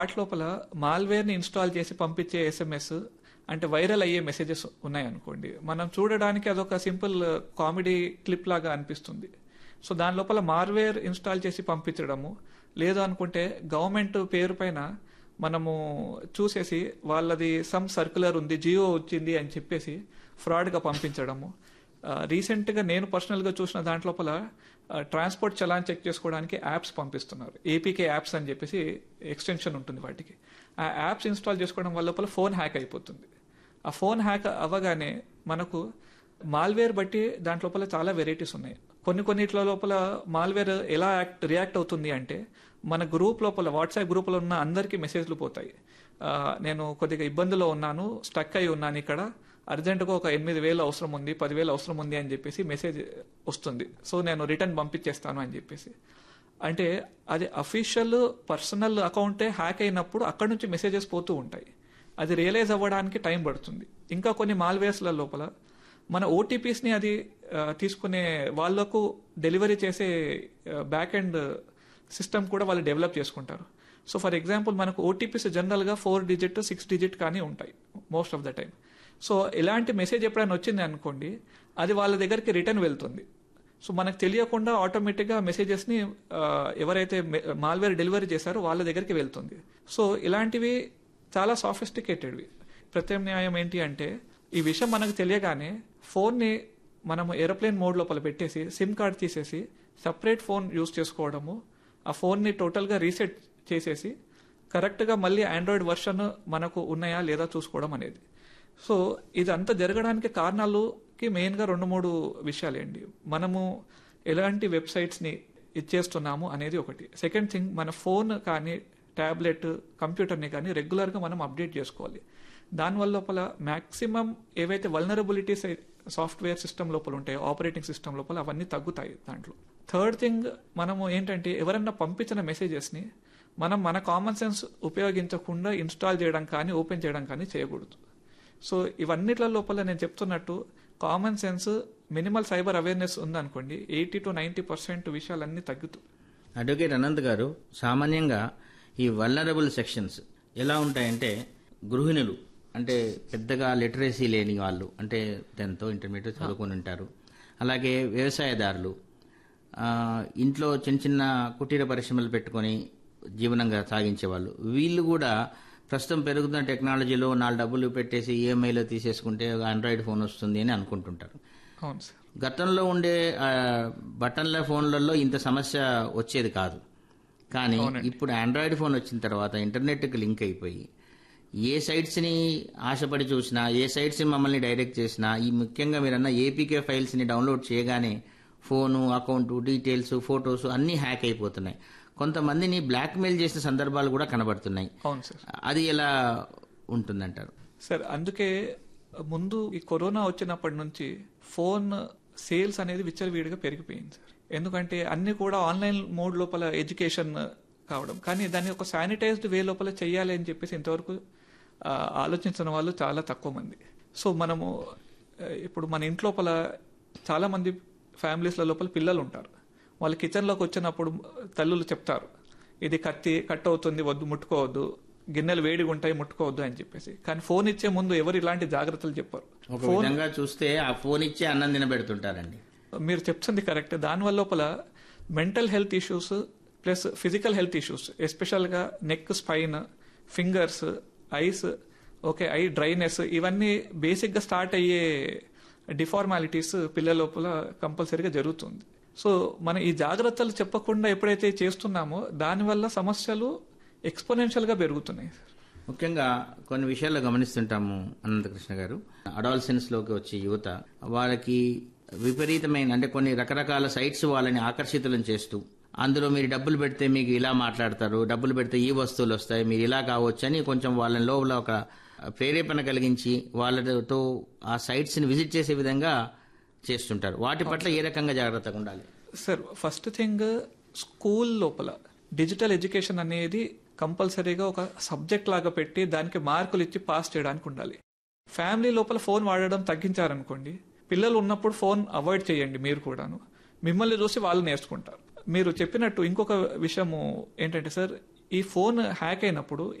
వాటి లోపల మాల్వేర్ని ఇన్స్టాల్ చేసి పంపించే ఎస్ఎంఎస్ అంటే వైరల్ అయ్యే మెసేజెస్ ఉన్నాయనుకోండి మనం చూడడానికి అదొక సింపుల్ కామెడీ క్లిప్ లాగా అనిపిస్తుంది సో దాని లోపల మార్వేర్ ఇన్స్టాల్ చేసి పంపించడము లేదు అనుకుంటే గవర్నమెంట్ పేరు పైన మనము చూసేసి వాళ్ళది సమ్ సర్క్యులర్ ఉంది జియో వచ్చింది అని చెప్పేసి ఫ్రాడ్గా పంపించడము రీసెంట్గా నేను పర్సనల్గా చూసిన దాంట్లోపల ట్రాన్స్పోర్ట్ చలాన్ చెక్ చేసుకోవడానికి యాప్స్ పంపిస్తున్నారు ఏపీకే యాప్స్ అని చెప్పేసి ఎక్స్టెన్షన్ ఉంటుంది వాటికి ఆ యాప్స్ ఇన్స్టాల్ చేసుకోవడం వల్ల లోపల ఫోన్ హ్యాక్ అయిపోతుంది ఆ ఫోన్ హ్యాక్ అవ్వగానే మనకు మాల్వేర్ బట్టి దాంట్లోపల చాలా వెరైటీస్ ఉన్నాయి కొన్ని కొన్నిట్ల లోపల మాల్వేర్ ఎలా యాక్ట్ రియాక్ట్ అవుతుంది అంటే మన గ్రూప్ లోపల వాట్సాప్ గ్రూప్లో ఉన్న అందరికీ మెసేజ్లు పోతాయి ఆ, నేను కొద్దిగా ఇబ్బందిలో ఉన్నాను స్టక్ అయి ఉన్నాను ఇక్కడ అర్జెంటుగా ఒక ఎనిమిది వేలు అవసరం ఉంది పదివేలు అవసరం ఉంది అని చెప్పేసి మెసేజ్ వస్తుంది సో నేను రిటర్న్ పంపించేస్తాను అని చెప్పేసి అంటే అది అఫీషియల్ పర్సనల్ అకౌంటే హ్యాక్ అయినప్పుడు అక్కడ నుంచి మెసేజెస్ పోతూ ఉంటాయి అది రియలైజ్ అవ్వడానికి టైం పడుతుంది ఇంకా కొన్ని మాల్వేర్స్ల లోపల మన ఓటీపీస్ని అది ఆ, తీసుకునే వాళ్లకు డెలివరీ చేసే బ్యాక్ ఎండ్ సిస్టమ్ కూడా వాళ్ళు డెవలప్ చేసుకుంటారు సో ఫర్ ఎగ్జాంపుల్ మనకు ఓటీపీస్ జనరల్గా ఫోర్ డిజిట్ సిక్స్ డిజిట్ కానీ ఉంటాయి most of the time so ఇలాంటి మెసేజ్ ఎప్పుడైనా వచ్చింది అనుకోండి అది వాళ్ళ దగ్గరికి రిటర్న్ వెళ్తుంది సో మనకు తెలియకుండా ఆటోమేటిక్గా మెసేజెస్ని ఎవరైతే మాల్వేర్ డెలివరీ చేశారో వాళ్ళ దగ్గరికి వెళ్తుంది సో ఇలాంటివి చాలా సాఫిస్టికేటెడ్వి ప్రత్యామ్నాయం ఏంటి అంటే ఈ విషయం మనకు తెలియగానే ఫోన్ని మనము ఏరోప్లేన్ మోడ్ లోపల పెట్టేసి సిమ్ కార్డ్ తీసేసి సపరేట్ ఫోన్ యూస్ చేసుకోవడము ఆ ఫోన్ని టోటల్గా రీసెట్ చేసేసి కరెక్ట్గా మళ్ళీ ఆండ్రాయిడ్ వర్షన్ మనకు ఉన్నాయా లేదా చూసుకోవడం అనేది సో ఇదంతా జరగడానికి కారణాలుకి మెయిన్గా రెండు మూడు విషయాలేండి మనము ఎలాంటి వెబ్సైట్స్ని ఇచ్చేస్తున్నాము అనేది ఒకటి సెకండ్ థింగ్ మన ఫోన్ కానీ ట్యాబ్లెట్ కంప్యూటర్ని కానీ రెగ్యులర్గా మనం అప్డేట్ చేసుకోవాలి దానివల్ల లోపల మ్యాక్సిమం ఏవైతే వల్నరబిలిటీస్ సాఫ్ట్వేర్ సిస్టమ్ లోపల ఉంటాయో ఆపరేటింగ్ సిస్టమ్ లోపల అవన్నీ తగ్గుతాయి దాంట్లో థర్డ్ థింగ్ మనము ఏంటంటే ఎవరన్నా పంపించిన మెసేజెస్ని మనం మన కామన్ సెన్స్ ఉపయోగించకుండా ఇన్స్టాల్ చేయడం కానీ ఓపెన్ చేయడం కానీ చేయకూడదు సో ఇవన్నిట్ల లోపల నేను చెప్తున్నట్టు common sense minimal cyber awareness ఉందనుకోండి ఎయిటీ టు నైంటీ పర్సెంట్ విషయాలన్నీ తగ్గుతాయి అడ్వకేట్ అనంత్ గారు సామాన్యంగా ఈ వల్నరబుల్ సెక్షన్స్ ఎలా ఉంటాయంటే గృహిణులు అంటే పెద్దగా లిటరసీ లేని వాళ్ళు అంటే టెన్త్ ఇంటర్మీడియట్ చదువుకొని ఉంటారు అలాగే వ్యవసాయదారులు ఆ, ఇంట్లో చిన్న చిన్న కుటీర పరిశ్రమలు పెట్టుకొని జీవనంగా సాగించే వాళ్ళు వీళ్ళు కూడా ప్రస్తుతం పెరుగుతున్న టెక్నాలజీలో నాలుగు డబ్బులు పెట్టేసి ఈఎంఐలో తీసేసుకుంటే ఆండ్రాయిడ్ ఫోన్ వస్తుంది అని అనుకుంటుంటారు అవును సార్ గతంలో ఉండే ఆ, బటన్ల ఫోన్లలో ఇంత సమస్య వచ్చేది కాదు కానీ ఇప్పుడు ఆండ్రాయిడ్ ఫోన్ వచ్చిన తర్వాత ఇంటర్నెట్కి లింక్ అయిపోయి ఏ సైట్స్ని ఆశపడి చూసినా ఏ సైట్స్ని మమ్మల్ని డైరెక్ట్ చేసినా ఈ ముఖ్యంగా మీరన్న ఏపీకే ఫైల్స్ని డౌన్లోడ్ చేయగానే ఫోను అకౌంట్ డీటెయిల్స్ ఫొటోస్ అన్నీ హ్యాక్ అయిపోతున్నాయి కొంతమందిని బ్లాక్మెయిల్ చేసిన సందర్భాలు కూడా కనబడుతున్నాయి అవును సార్ అది ఎలా ఉంటుందంటారు సార్ అందుకే ముందు ఈ కరోనా వచ్చినప్పటి నుంచి ఫోన్ సేల్స్ అనేది విచ్చలవిడిగా పెరిగిపోయింది సార్ ఎందుకంటే అన్ని కూడా ఆన్లైన్ మోడ్ లోపల ఎడ్యుకేషన్ కావడం కానీ దాన్ని ఒక శానిటైజ్డ్ వే లోపల చేయాలి అని చెప్పేసి ఇంతవరకు ఆ, ఆలోచించిన వాళ్ళు చాలా తక్కువ మంది సో మనము ఆ, ఇప్పుడు మన ఇంట్లోపల చాలా మంది ఫ్యామిలీస్ల లోపల పిల్లలు ఉంటారు వాళ్ళు కిచెన్లోకి వచ్చినప్పుడు తల్లులు చెప్తారు ఇది కత్తి కట్ అవుతుంది వద్దు ముట్టుకోవద్దు గిన్నెలు వేడిగా ఉంటాయి ముట్టుకోవద్దు అని చెప్పేసి కానీ ఫోన్ ఇచ్చే ముందు ఎవరు ఇలాంటి జాగ్రత్తలు చెప్పారు ఒక విధంగా చూస్తే ఆ ఫోన్ ఇచ్చే అన్నం తినబెడుతుంటారండి మీరు చెప్తుంది కరెక్ట్ దానివల్ల లోపల mental health issues plus physical health issues ఎస్పెషల్గా neck spine fingers eyes okay eye dryness ఇవన్నీ బేసిక్గా స్టార్ట్ అయ్యే డిఫార్మాలిటీస్ పిల్లల లోపల కంపల్సరీగా జరుగుతుంది సో మన ఈ జాగ్రత్తలు చెప్పకుండా ఎప్పుడైతే చేస్తున్నామో దానివల్ల సమస్యలు ఎక్స్పోనెన్షియల్గా పెరుగుతున్నాయి ముఖ్యంగా కొన్ని విషయాల్లో గమనిస్తుంటాము అనంతకృష్ణ గారు అడాల్సెన్స్ లోకి వచ్చే యువత వాళ్ళకి విపరీతమైన అంటే కొన్ని రకరకాల సైట్స్ వాళ్ళని ఆకర్షితులను చేస్తూ అందులో మీరు డబ్బులు పెడితే మీకు ఇలా మాట్లాడతారు డబ్బులు పెడితే ఈ వస్తువులు వస్తాయి మీరు ఇలా కావచ్చు అని కొంచెం వాళ్ళ లోపల ఒక ప్రేరేపణ కలిగించి వాళ్ళతో ఆ సైట్స్ ని విజిట్ చేసే విధంగా చేస్తుంటారు వాటి పట్ల ఏ రకంగా జాగ్రత్తగా ఉండాలి సార్ ఫస్ట్ థింగ్ స్కూల్ లోపల డిజిటల్ ఎడ్యుకేషన్ అనేది కంపల్సరీగా ఒక సబ్జెక్ట్ లాగా పెట్టి దానికి మార్కులు ఇచ్చి పాస్ చేయడానికి ఉండాలి ఫ్యామిలీ లోపల ఫోన్ వాడడం తగ్గించారనుకోండి పిల్లలు ఉన్నప్పుడు ఫోన్ అవాయిడ్ చేయండి మీరు కూడాను మిమ్మల్ని చూసి వాళ్ళు నేర్చుకుంటారు మీరు చెప్పినట్టు ఇంకొక విషయము ఏంటంటే సార్ ఈ ఫోన్ హ్యాక్ అయినప్పుడు